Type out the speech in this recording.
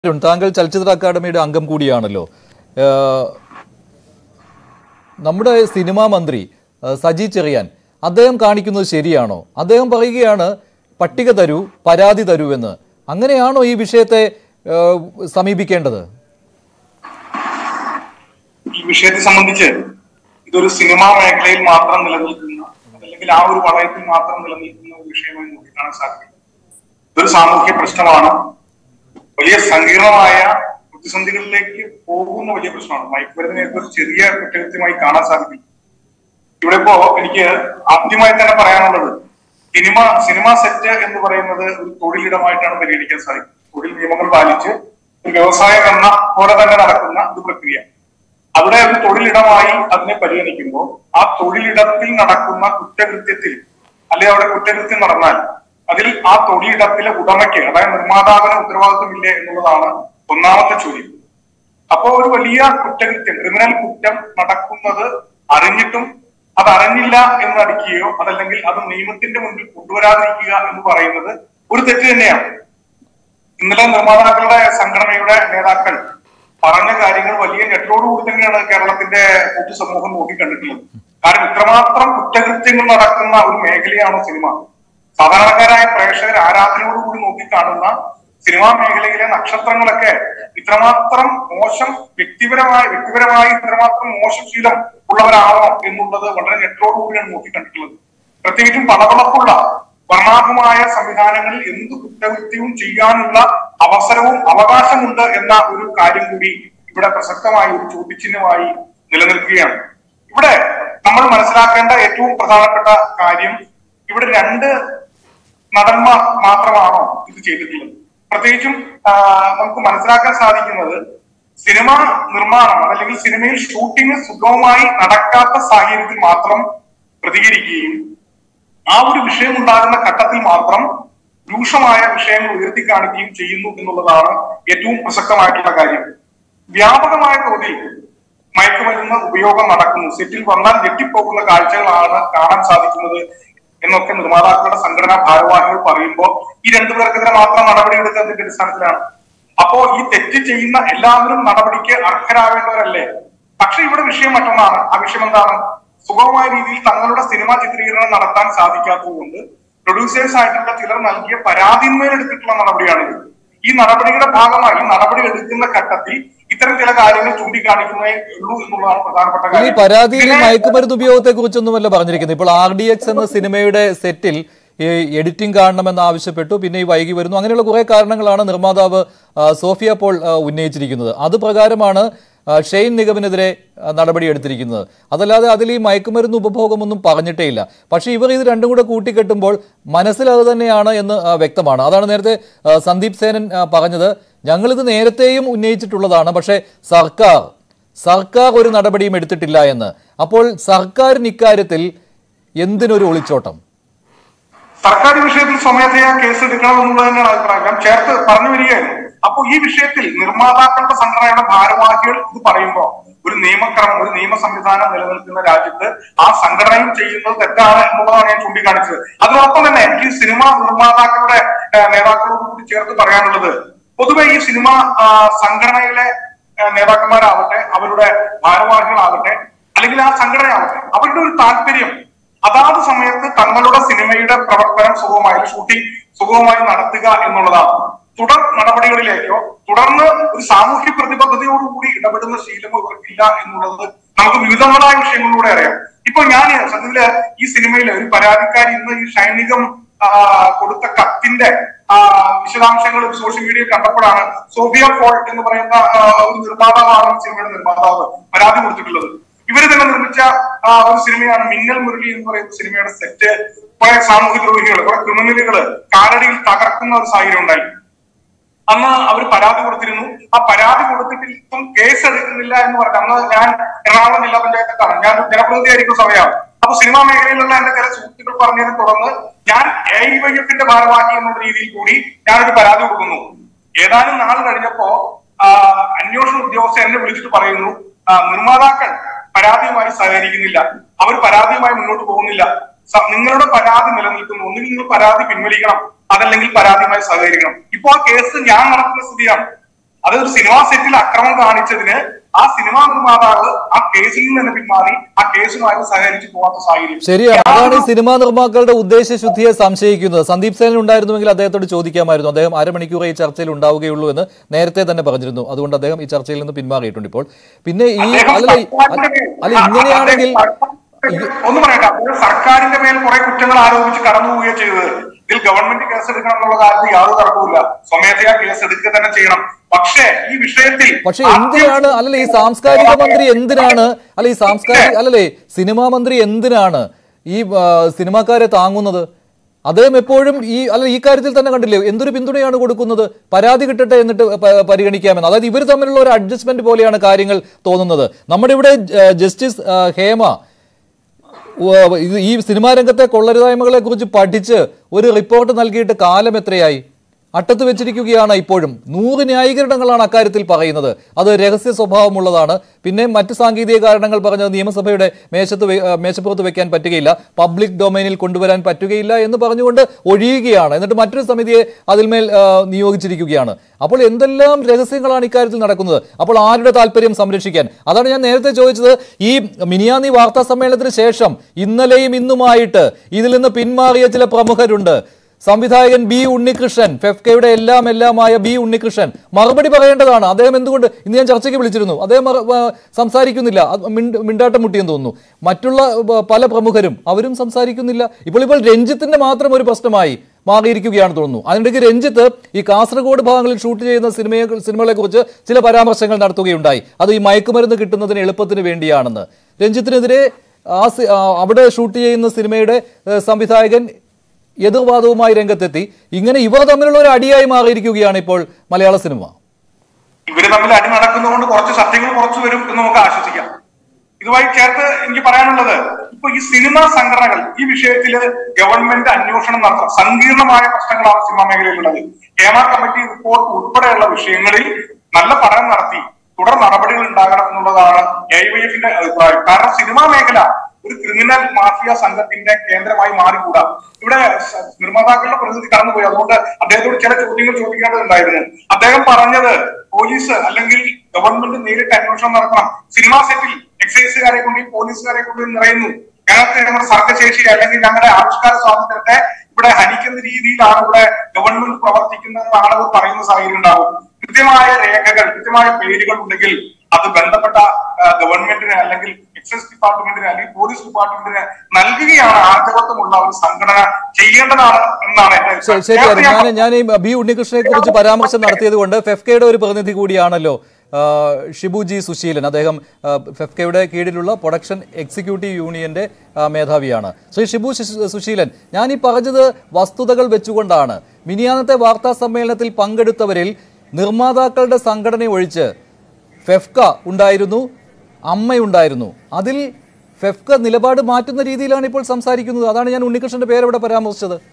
അരുൺ താങ്കൾ ചലച്ചിത്ര അക്കാദമിയുടെ അംഗം കൂടിയാണല്ലോ ഏഹ്, നമ്മുടെ സിനിമാ മന്ത്രി ഏഹ്, സജി ചെറിയാൻ അദ്ദേഹം കാണിക്കുന്നത് ശരിയാണോ അദ്ദേഹം പറയുകയാണ് പട്ടിക തരൂ പരാതി തരൂ എന്ന് അങ്ങനെയാണോ ഈ വിഷയത്തെ ഏഹ്, സമീപിക്കേണ്ടത് ഈ വിഷയത്തെ സംബന്ധിച്ച് ഇതൊരു സിനിമാ മേഖലയിൽ മാത്രം നിലനിൽക്കുന്ന അല്ലെങ്കിൽ ആ ഒരു വളയത്തിൽ മാത്രം നിലനിൽക്കുന്ന ഒരു വിഷയമായി നോക്കിക്കാണാൻ സാധിക്കും ഇതൊരു സാമൂഹ്യ പ്രശ്നമാണ് വലിയ സങ്കീർണമായ പ്രതിസന്ധികളിലേക്ക് പോകുന്ന വലിയ പ്രശ്നമാണ് മയക്കുമരുന്നിനെ ഒരു ചെറിയ കുറ്റകൃത്യമായി കാണാൻ സാധിക്കും ഇവിടെ ഇപ്പോ എനിക്ക് ആദ്യമായി തന്നെ പറയാനുള്ളത് സിനിമ സിനിമ സെറ്റ് എന്ന് പറയുന്നത് ഒരു തൊഴിലിടമായിട്ടാണ് പരിഗണിക്കാൻ സാധിക്കും തൊഴിൽ നിയമങ്ങൾ പാലിച്ച് ഒരു വ്യവസായം എന്ന പോലെ തന്നെ നടക്കുന്ന ഒരു പ്രക്രിയ അവിടെ ഒരു തൊഴിലിടമായി അതിനെ പരിഗണിക്കുമ്പോൾ ആ തൊഴിലിടത്തിൽ നടക്കുന്ന കുറ്റകൃത്യത്തിൽ അല്ലെ അവിടെ കുറ്റകൃത്യം നടന്നാൽ അതിൽ ആ തൊഴിലിടത്തിലെ ഉടമയ്ക്ക് അതായത് നിർമ്മാതാവിന് ഉത്തരവാദിത്വമില്ലേ എന്നുള്ളതാണ് ഒന്നാമത്തെ ചോദ്യം അപ്പോ ഒരു വലിയ കുറ്റകൃത്യം ക്രിമിനൽ കുറ്റം നടക്കുന്നത് അറിഞ്ഞിട്ടും അത് അറിഞ്ഞില്ല എന്ന് അടിക്കുകയോ അതല്ലെങ്കിൽ അത് നിയമത്തിന്റെ മുൻപിൽ കൊണ്ടുവരാതിരിക്കുക എന്ന് പറയുന്നത് ഒരു തെറ്റ് തന്നെയാണ് ഇന്നലെ നിർമ്മാതാക്കളുടെ സംഘടനയുടെ നേതാക്കൾ പറഞ്ഞ കാര്യങ്ങൾ വലിയ ഞെട്ടോടുകൂടി തന്നെയാണ് കേരളത്തിന്റെ പൊതുസമൂഹം നോക്കിക്കണ്ടിട്ടുള്ളത് കാരണം ഇത്രമാത്രം കുറ്റകൃത്യങ്ങൾ നടക്കുന്ന ഒരു മേഖലയാണ് സിനിമ സാധാരണക്കാരായ പ്രേക്ഷകർ ആരാധനയോടുകൂടി നോക്കിക്കാണുന്ന സിനിമാ മേഖലയിലെ നക്ഷത്രങ്ങളൊക്കെ ഇത്രമാത്രം മോശം വ്യക്തിപരമായ വ്യക്തിപരമായി ഇത്രമാത്രം മോശം ശീലം ഉള്ളവരാണോ എന്നുള്ളത് വളരെ ഞെട്ടോടുകൂടിയാണ് നോക്കിക്കണ്ടിട്ടുള്ളത് പ്രത്യേകിച്ചും പളവളപ്പുള്ള വർണ്ണാഭമായ സംവിധാനങ്ങളിൽ എന്ത് കുറ്റകൃത്യവും ചെയ്യാനുള്ള അവസരവും അവകാശമുണ്ട് എന്ന ഒരു കാര്യം കൂടി ഇവിടെ പ്രസക്തമായ ഒരു ചോദ്യചിഹ്നമായി നിലനിൽക്കുകയാണ് ഇവിടെ നമ്മൾ മനസ്സിലാക്കേണ്ട ഏറ്റവും പ്രധാനപ്പെട്ട കാര്യം ഇവിടെ രണ്ട് നടന്മാർ മാത്രമാണോ ഇത് ചെയ്തിട്ടുള്ളത് പ്രത്യേകിച്ചും ആ, നമുക്ക് മനസ്സിലാക്കാൻ സാധിക്കുന്നത് സിനിമ നിർമ്മാണം അല്ലെങ്കിൽ സിനിമയിൽ ഷൂട്ടിംഗ് സുഗമമായി നടക്കാത്ത സാഹചര്യത്തിൽ മാത്രം പ്രതികരിക്കുകയും ആ ഒരു വിഷയം ഉണ്ടാകുന്ന ഘട്ടത്തിൽ മാത്രം രൂക്ഷമായ വിഷയങ്ങൾ ഉയർത്തി കാണിക്കുകയും ചെയ്യുന്നു എന്നുള്ളതാണ് ഏറ്റവും പ്രസക്തമായിട്ടുള്ള കാര്യം വ്യാപകമായ തോതിൽ മയക്കുമരുന്ന് ഉപയോഗം നടക്കുന്നു സെറ്റിൽ വന്നാൽ ഞെട്ടിപ്പോകുന്ന കാഴ്ചകളാണ് കാണാൻ സാധിക്കുന്നത് എന്നൊക്കെ നിർമ്മാതാക്കളുടെ സംഘടനാ ഭാരവാഹികൾ പറയുമ്പോൾ ഈ രണ്ടുപേർക്കെതിരെ മാത്രം നടപടി എടുക്കുന്നതിന്റെ അടിസ്ഥാനത്തിലാണ് അപ്പോ ഈ തെറ്റ് ചെയ്യുന്ന എല്ലാവരും നടപടിക്ക് അർഹരാവേണ്ടവരല്ലേ പക്ഷെ ഇവിടെ വിഷയം മറ്റൊന്നാണ് ആ വിഷയം എന്താണ് സുഗമമായ രീതിയിൽ തങ്ങളുടെ സിനിമാ ചിത്രീകരണം നടത്താൻ സാധിക്കാത്തതുകൊണ്ട് പ്രൊഡ്യൂസേഴ്സ് ആയിട്ടുള്ള ചിലർ നൽകിയ പരാതിന്മേൽ എടുത്തിട്ടുള്ള നടപടിയാണിത് ഈ നടപടിയുടെ ഭാഗമായി ഈ നടപടി എടുക്കുന്ന ഘട്ടത്തിൽ ഇത്തരം ചില കാര്യങ്ങൾ ചൂണ്ടിക്കാണിക്കുന്നേ ഉള്ളൂ എന്നുള്ളതാണ് പ്രധാനപ്പെട്ട ഈ കാര്യം പരാതിയിൽ ഇതിനെ- മയക്കുമരുന്ന് ഉപയോഗത്തെ കുറിച്ചൊന്നുമല്ല പറഞ്ഞിരിക്കുന്നത് ഇപ്പോൾ ആർ ഡി എക്സ് എന്ന സിനിമയുടെ സെറ്റിൽ ഈ എഡിറ്റിംഗ് കാണണമെന്ന് ആവശ്യപ്പെട്ടു പിന്നെ ഈ വൈകി വരുന്നു അങ്ങനെയുള്ള കുറെ കാരണങ്ങളാണ് നിർമ്മാതാവ് ആ, സോഫിയ പോൾ ആ, ഉന്നയിച്ചിരിക്കുന്നത് അത് പ്രകാരമാണ് ആ, ഷെയ്ൻ നിഗമിനെതിരെ ആ, നടപടിയെടുത്തിരിക്കുന്നത് അതല്ലാതെ അതിൽ ഈ മയക്കുമരുന്ന് ഉപഭോഗമൊന്നും പറഞ്ഞിട്ടേ ഇല്ല പക്ഷേ ഇവർ ഇത് രണ്ടും കൂടെ കൂട്ടിക്കെട്ടുമ്പോൾ മനസ്സിൽ അത് തന്നെയാണ് എന്ന് ആ, വ്യക്തമാണ് അതാണ് നേരത്തെ ആ, സന്ദീപ് സേനൻ ആ, പറഞ്ഞത് ഞങ്ങളിത് നേരത്തെയും ഉന്നയിച്ചിട്ടുള്ളതാണ് പക്ഷേ സർക്കാർ സർക്കാർ ഒരു നടപടിയും എടുത്തിട്ടില്ല എന്ന് അപ്പോൾ സർക്കാരിന് ഇക്കാര്യത്തിൽ എന്തിനൊരു ഒളിച്ചോട്ടം സർക്കാർ ഈ വിഷയത്തിൽ സ്വമേധയാ കേസ് എടുക്കണം എന്നുള്ളത് തന്നെയാണ് അഭിപ്രായം ഞാൻ ചേർത്ത് പറഞ്ഞു വരികയായിരുന്നു അപ്പോൾ ഈ വിഷയത്തിൽ നിർമ്മാതാക്കളുടെ സംഘടനയുടെ ഭാരവാഹികൾ ഇത് പറയുമ്പോൾ ഒരു നിയമക്രമം ഒരു നിയമ സംവിധാനം നിലനിൽക്കുന്ന രാജ്യത്ത് ആ സംഘടനയും ചെയ്യുന്നത് തെറ്റാണ് എന്നുള്ളതാണ് ഞാൻ ചൂണ്ടിക്കാണിച്ചത് അതിനൊപ്പം തന്നെ എനിക്ക് സിനിമ നിർമ്മാതാക്കളുടെ ഏഹ്, നേതാക്കളോട് കൂടി ചേർത്ത് പറയാനുള്ളത് പൊതുവെ ഈ സിനിമ ആ, സംഘടനയിലെ ഏഹ്, നേതാക്കന്മാരാവട്ടെ അവരുടെ ഭാരവാഹികളാവട്ടെ അല്ലെങ്കിൽ ആ സംഘടനയാവട്ടെ അവരുടെ ഒരു താല്പര്യം അതാത് സമയത്ത് തങ്ങളുടെ സിനിമയുടെ പ്രവർത്തനം സുഗമമായി ഷൂട്ടിംഗ് സുഗമമായി നടത്തുക എന്നുള്ളതാണ് തുടർ നടപടികളിലേക്കോ തുടർന്ന് ഒരു സാമൂഹ്യ പ്രതിബദ്ധതയോടുകൂടി ഇടപെടുന്ന ശീലം ഇവർക്കില്ല എന്നുള്ളത് നമുക്ക് വിവിധങ്ങളായ വിഷയങ്ങളിലൂടെ അറിയാം ഇപ്പൊ ഞാൻ സത്യത്തില് ഈ സിനിമയിലെ ഒരു പരാതിക്കാരി ഇന്ന് ഈ സൈനികം ആ, കൊടുത്ത കത്തിന്റെ ആ, വിശദാംശങ്ങൾ സോഷ്യൽ മീഡിയയിൽ കണ്ടപ്പോഴാണ് സോഫിയ ഫോൾ എന്ന് പറയുന്ന ആ, ഒരു നിർമ്മാതാവാണ് ഈ സിനിമയുടെ നിർമ്മാതാവ് പരാതി കൊടുത്തിട്ടുള്ളത് ഇവര് തന്നെ നിർമ്മിച്ച ആ, ഒരു സിനിമയാണ് മിന്നൽ മുരളി എന്ന് പറയുന്ന സിനിമയുടെ സെറ്റ് കുറെ സാമൂഹ്യ ദ്രോഹികൾ കുറെ ക്രിമിനലുകള് കാലടിയിൽ തകർക്കുന്ന ഒരു സാഹചര്യം ഉണ്ടായി അന്ന് അവർ പരാതി കൊടുത്തിരുന്നു ആ പരാതി കൊടുത്തിട്ടും കേസ് എടുക്കുന്നില്ല എന്ന് പറഞ്ഞു അന്ന് ഞാൻ എറണാകുളം ജില്ലാ പഞ്ചായത്താണ് ഞാൻ ഒരു ജനപ്രതിനിധിയായിരിക്കുന്ന സമയമാണ് അപ്പൊ സിനിമാ മേഖലയിലുള്ള എന്റെ ചില സുഹൃത്തുക്കൾ പറഞ്ഞതിനെ തുടർന്ന് ഞാൻ എ ഐ വൈ എഫിന്റെ ഭാരവാഹി എന്നുള്ള രീതിയിൽ കൂടി ഞാനൊരു പരാതി കൊടുക്കുന്നു ഏതാനും നാൾ കഴിഞ്ഞപ്പോ ആ, അന്വേഷണ ഉദ്യോഗസ്ഥർ എന്നെ വിളിച്ചിട്ട് പറയുന്നു ആ, നിർമ്മാതാക്കൾ പരാതിയുമായി സഹകരിക്കുന്നില്ല അവർ പരാതിയുമായി മുന്നോട്ട് പോകുന്നില്ല സ- നിങ്ങളുടെ പരാതി നിലനിൽക്കുന്നു ഒന്നുകിൽ നിങ്ങൾ പരാതി പിൻവലിക്കണം അതല്ലെങ്കിൽ പരാതിയുമായി സഹകരിക്കണം ഇപ്പൊ ആ കേസ് ഞാൻ നടത്തുന്ന സ്ഥിതിയാണ് അത് ഒരു സിനിമാ സെറ്റിൽ അക്രമം കാണിച്ചതിന് ആ സിനിമാ നിർമ്മാതാവ് ആ കേസിൽ നിന്ന് പിന്മാറി ആ കേസുമായി സഹകരിച്ച് പോകാത്ത സാഹചര്യം ശരിയാണ് അതാണ് ഈ സിനിമാ നിർമ്മാക്കളുടെ ഉദ്ദേശശുദ്ധിയെ സംശയിക്കുന്നത് സന്ദീപ് സേനൻ ഉണ്ടായിരുന്നുവെങ്കിൽ അദ്ദേഹത്തോട് ചോദിക്കാമായിരുന്നു അദ്ദേഹം അരമണിക്കൂർ ഈ ചർച്ചയിൽ ഉണ്ടാവുകയുള്ളൂ എന്ന് നേരത്തെ തന്നെ പറഞ്ഞിരുന്നു അതുകൊണ്ട് അദ്ദേഹം ഈ ചർച്ചയിൽ നിന്ന് പിന്മാറിയിട്ടുണ്ട് ഇപ്പോൾ പിന്നെ ഈ അദ്ദേഹം അല്ല ഈ- സർക്കാരിന്റെ മേൽ- അല്ല ഇങ്ങനെയാണെങ്കിൽ ഒന്ന് പറയട്ടെ അദ്ദേഹം സർക്കാരിന്റെ മേൽ കുറെ കുറ്റങ്ങൾ ആരോപിച്ച് കടന്നുപോവുകയോ ചെയ്തത് ഇതിൽ ഗവൺമെന്റ് കേസ് എടുക്കണം എന്നുള്ള കാര്യത്തിൽ യാതൊരു തർക്കവുമില്ല സ്വമേധയാ കേസ് എടുക്കുക തന്നെ ചെയ്യണം പക്ഷേ ഈ വിഷയത്തിൽ പക്ഷെ എന്തിനാണ് അല്ലല്ലേ ഈ സാംസ്കാരിക മന്ത്രി എന്തിനാണ് അല്ല ഈ സാംസ്കാരിക അല്ലല്ലേ സിനിമാ മന്ത്രി എന്തിനാണ് ഈ ആ, സിനിമാക്കാരെ താങ്ങുന്നത് അദ്ദേഹം എപ്പോഴും ഈ അല്ല ഈ കാര്യത്തിൽ തന്നെ കണ്ടില്ലേ എന്തൊരു പിന്തുണയാണ് കൊടുക്കുന്നത് പരാതി കിട്ടട്ടെ എന്നിട്ട് പ- പരിഗണിക്കാമെന്ന് അതായത് ഇവർ തമ്മിലുള്ള ഒരു അഡ്ജസ്റ്റ്മെന്റ് പോലെയാണ് കാര്യങ്ങൾ തോന്നുന്നത് നമ്മുടെ ഇവിടെ ആ, ജസ്റ്റിസ് ആ, ഹേമ ഉവ്വ് ഇത് ഈ സിനിമാ രംഗത്തെ കൊള്ളരുതായ്മകളെ കുറിച്ച് പഠിച്ച് ഒരു റിപ്പോർട്ട് നൽകിയിട്ട് കാലം എത്രയായി അട്ടത്ത് വെച്ചിരിക്കുകയാണ് ഇപ്പോഴും നൂറ് ന്യായീകരണങ്ങളാണ് അക്കാര്യത്തിൽ പറയുന്നത് അത് രഹസ്യ സ്വഭാവമുള്ളതാണ് പിന്നെ മറ്റ് സാങ്കേതിക കാരണങ്ങൾ പറഞ്ഞത് നിയമസഭയുടെ മേശത്ത് വെ- ആ, മേശപ്പുറത്ത് വെക്കാൻ പറ്റുകയില്ല പബ്ലിക് ഡൊമൈനിൽ കൊണ്ടുവരാൻ പറ്റുകയില്ല എന്ന് പറഞ്ഞുകൊണ്ട് ഒഴിയുകയാണ് എന്നിട്ട് മറ്റൊരു സമിതിയെ അതിന്മേൽ ആ, നിയോഗിച്ചിരിക്കുകയാണ് അപ്പോൾ എന്തെല്ലാം രഹസ്യങ്ങളാണ് ഇക്കാര്യത്തിൽ നടക്കുന്നത് അപ്പോൾ ആരുടെ താല്പര്യം സംരക്ഷിക്കാൻ അതാണ് ഞാൻ നേരത്തെ ചോദിച്ചത് ഈ മിനിയാന്നി വാർത്താ സമ്മേളനത്തിന് ശേഷം ഇന്നലെയും ഇന്നുമായിട്ട് ഇതിൽ നിന്ന് പിന്മാറിയ ചില പ്രമുഖരുണ്ട് സംവിധായകൻ ബി ഉണ്ണികൃഷ്ണൻ ഫെഫ്കയുടെ എല്ലാം എല്ലാമായ ബി ഉണ്ണികൃഷ്ണൻ മറുപടി പറയേണ്ടതാണ് അദ്ദേഹം എന്തുകൊണ്ട് ഇന്ന് ഞാൻ ചർച്ചയ്ക്ക് വിളിച്ചിരുന്നു അദ്ദേഹം മറ- ആ, സംസാരിക്കുന്നില്ല അത് മിണ്ട- മിണ്ടാട്ടം മുട്ടിയെന്ന് തോന്നുന്നു മറ്റുള്ള ആ, പല പ്രമുഖരും അവരും സംസാരിക്കുന്നില്ല ഇപ്പോൾ ഇപ്പോൾ രഞ്ജിത്തിന്റെ മാത്രം ഒരു പ്രശ്നമായി മാറിയിരിക്കുകയാണ് തോന്നുന്നു അതിനിടയ്ക്ക് രഞ്ജിത്ത് ഈ കാസർഗോഡ് ഭാഗങ്ങളിൽ ഷൂട്ട് ചെയ്യുന്ന സിനിമയെ സിനിമകളെ കുറിച്ച് ചില പരാമർശങ്ങൾ നടത്തുകയുണ്ടായി അത് ഈ മയക്കുമരുന്ന് കിട്ടുന്നതിന് എളുപ്പത്തിന് വേണ്ടിയാണെന്ന് രഞ്ജിത്തിനെതിരെ ആ സി- ആ, അവിടെ ഷൂട്ട് ചെയ്യുന്ന സിനിമയുടെ ഏ, സംവിധായകൻ എതിർവാദവുമായി രംഗത്തെത്തി ഇങ്ങനെ ഇവർ തമ്മിലുള്ള ഒരു അടിയായി മാറിയിരിക്കുകയാണ് ഇപ്പോൾ മലയാള സിനിമ ഇവര് തമ്മിൽ അടി നടക്കുന്നതുകൊണ്ട് കുറച്ച് സത്യങ്ങൾ കുറച്ചു വരും എന്ന് നമുക്ക് ആശ്വസിക്കാം ഇതുമായി ചേർത്ത് എനിക്ക് പറയാനുള്ളത് ഇപ്പൊ ഈ സിനിമാ സംഘടനകൾ ഈ വിഷയത്തിൽ ഗവൺമെന്റ് അന്വേഷണം നടത്തണം സങ്കീർണമായ പ്രശ്നങ്ങളാണ് സിനിമാ മേഖലയിലുള്ളത് ഹേമ കമ്മിറ്റി റിപ്പോർട്ട് ഉൾപ്പെടെയുള്ള വിഷയങ്ങളിൽ നല്ല പഠനം നടത്തി തുടർ നടപടികൾ ഉണ്ടാകണം എന്നുള്ളതാണ് എ വൈ എഫിന്റെ അഭിപ്രായം കാരണം സിനിമാ മേഖല ഒരു ക്രിമിനൽ മാഫിയ സംഘത്തിന്റെ കേന്ദ്രമായി മാറിക്കൂടാ ഇവിടെ സ- നിർമ്മാതാക്കളുടെ പ്രതിനിധി കടന്നുപോയി അതുകൊണ്ട് അദ്ദേഹത്തോട് ചില ചോദ്യങ്ങൾ ചോദിക്കേണ്ടതുണ്ടായിരുന്നു അദ്ദേഹം പറഞ്ഞത് പോലീസ് അല്ലെങ്കിൽ ഗവൺമെന്റ് നേരിട്ട് അന്വേഷണം നടത്തണം സിനിമാ സെറ്റിൽ എക്സൈസുകാരെ കൊണ്ട് ഈ പോലീസുകാരെ കൊണ്ട് നിറയുന്നു ഞങ്ങൾക്ക് ഞങ്ങളുടെ സർഗശേഷി അല്ലെങ്കിൽ ഞങ്ങളുടെ ആവിഷ്കാര സ്വാതന്ത്ര്യത്തെ ഇവിടെ ഹനിക്കുന്ന രീതിയിലാണ് ഇവിടെ ഗവൺമെന്റ് പ്രവർത്തിക്കുന്നതെന്നാണ് അവർ പറയുന്ന സാഹചര്യം ഉണ്ടാവും കൃത്യമായ രേഖകൾ കൃത്യമായ പേരുകൾ ഉണ്ടെങ്കിൽ അത് ബന്ധപ്പെട്ട ആ, ഗവൺമെന്റിന് അല്ലെങ്കിൽ എക്സൈസ് ഡിപ്പാർട്ട്മെന്റിന് അല്ലെങ്കിൽ പോലീസ് ഡിപ്പാർട്ട്മെന്റിന് നൽകുകയാണ് ആർജവത്വമുള്ള ഒരു സംഘടന ചെയ്യേണ്ടതാണ് എന്നാണ് എന്റെ ശ- അഭിപ്രായം. ശരിയാണ് നേരത്തെ ഞാൻ ഞാൻ ഞാൻ ഈ ബി ഉണ്ണികൃഷ്ണനെ കുറിച്ച് പരാമർശം നടത്തിയത് കൊണ്ട് ഫെഫ്കയുടെ ഒരു പ്രതിനിധി കൂടിയാണല്ലോ ആ, ഷിബു ജി സുശീലൻ അദ്ദേഹം ആ, ഫെഫ്കയുടെ കീഴിലുള്ള പ്രൊഡക്ഷൻ എക്സിക്യൂട്ടീവ് യൂണിയന്റെ ആ, മേധാവിയാണ് ശ്രീ ഷിബു ശി- സുശീലൻ ഞാൻ ഈ പറഞ്ഞത് വസ്തുതകൾ വെച്ചുകൊണ്ടാണ് മിനിയാന്നത്തെ വാർത്താ സമ്മേളനത്തിൽ പങ്കെടുത്തവരിൽ നിർമ്മാതാക്കളുടെ സംഘടന ഒഴിച്ച് ഫെഫ്ക ഉണ്ടായിരുന്നു അമ്മയുണ്ടായിരുന്നു അതിൽ ഫെഫ്ക നിലപാട് മാറ്റുന്ന രീതിയിലാണ് ഇപ്പോൾ സംസാരിക്കുന്നത് അതാണ് ഞാൻ ഉണ്ണികൃഷ്ണന്റെ പേരവിടെ പരാമർശിച്ചത്